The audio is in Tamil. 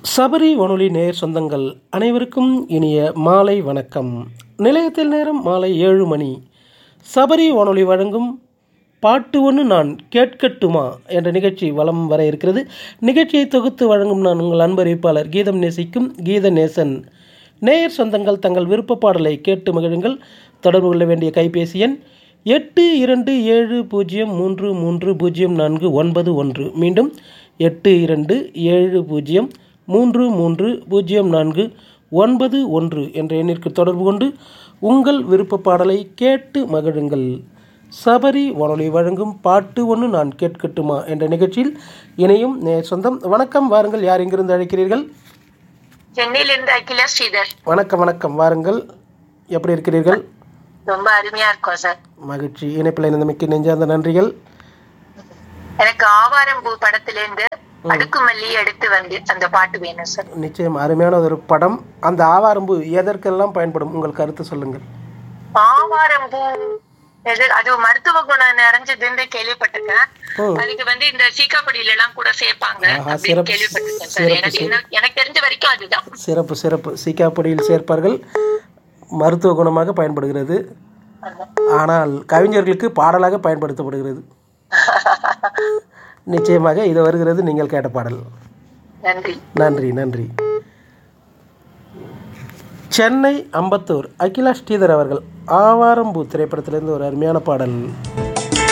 சபரி வானொலி நேயர் சொந்தங்கள் அனைவருக்கும் இனிய மாலை வணக்கம் நிலையத்தில் நேரம் மாலை ஏழு மணி சபரி வானொலி வழங்கும் பாட்டு ஒன்று நான் கேட்கட்டுமா என்ற நிகழ்ச்சி வலம் வர இருக்கிறது நிகழ்ச்சியை தொகுத்து வழங்கும் நான் உங்கள் அன்பறிவிப்பாளர் கீதம் நேசிக்கும் கீத நேசன் நேயர் சொந்தங்கள் தங்கள் விருப்ப பாடலை கேட்டு மகிழுங்கள் தொடர்பு கொள்ள வேண்டிய கைபேசி எண் எட்டு இரண்டு ஏழு பூஜ்ஜியம் மூன்று மூன்று பூஜ்ஜியம் நான்கு ஒன்பது ஒன்று மீண்டும் எட்டு இரண்டு ஏழு பூஜ்ஜியம் மூன்று மூன்று பூஜ்ஜியம் நான்கு ஒன்பது ஒன்று என்ற எண்ணிற்கு தொடர்பு கொண்டு உங்கள் விருப்ப பாடலை கேட்டு மகிழுங்கள் சபரி வானொலி வழங்கும் பாட்டு ஒன்று நான் கேட்கட்டுமா என்ற நிகழ்ச்சியில் இணையும் நேர் சொந்தம் வணக்கம் வாருங்கள் யார் எங்கிருந்து அழைக்கிறீர்கள் சென்னையிலிருந்து அகிலா ஸ்ரீதர் வணக்கம் வணக்கம் வாருங்கள் எப்படி இருக்கிறீர்கள் ரொம்ப அருமையா இருக்கும் சார் மகிழ்ச்சி இணைப்பில் இணைந்தமைக்கு நெஞ்சார்ந்த நன்றிகள் எனக்கு ஆவாரம் பூ படத்திலிருந்து அடுக்குமல்லி எடுத்து வந்து அந்த பாட்டு வேணும் சார் நிச்சயம் அருமையான ஒரு படம் அந்த ஆவாரம்பு எதற்கெல்லாம் பயன்படும் உங்கள் கருத்து சொல்லுங்கள் ஆவாரம் பூ எது- அது மருத்துவ குணம் நிறைஞ்சதுன்னு கேள்விப்பட்டிருக்கேன் ம். அதுக்கு வந்து இந்த சீக்காப்பொடியில எல்லாம் கூட சேர்ப்பாங்க ஆஹா, அப்படின்னு சிறப்பு, கேள்விப்பட்டிருக்கேன் சார் சிறப்பு, எனக்கு என்ன- எனக்கு தெரிஞ்ச வரைக்கும் அதுதான் சிறப்பு சிறப்பு சீக்காப்பொடியில் சேர்ப்பார்கள் மருத்துவ குணமாக பயன்படுகிறது ஆனால் கவிஞர்களுக்கு பாடலாக பயன்படுத்தப்படுகிறது நிச்சயமாக இது வருகிறது நீங்கள் கேட்ட பாடல் நன்றி நன்றி நன்றி சென்னை அம்பத்தூர் அகிலா ஸ்ரீதர் அவர்கள் ஆவாரம்பூ திரைப்படத்திலிருந்து ஒரு அருமையான பாடல்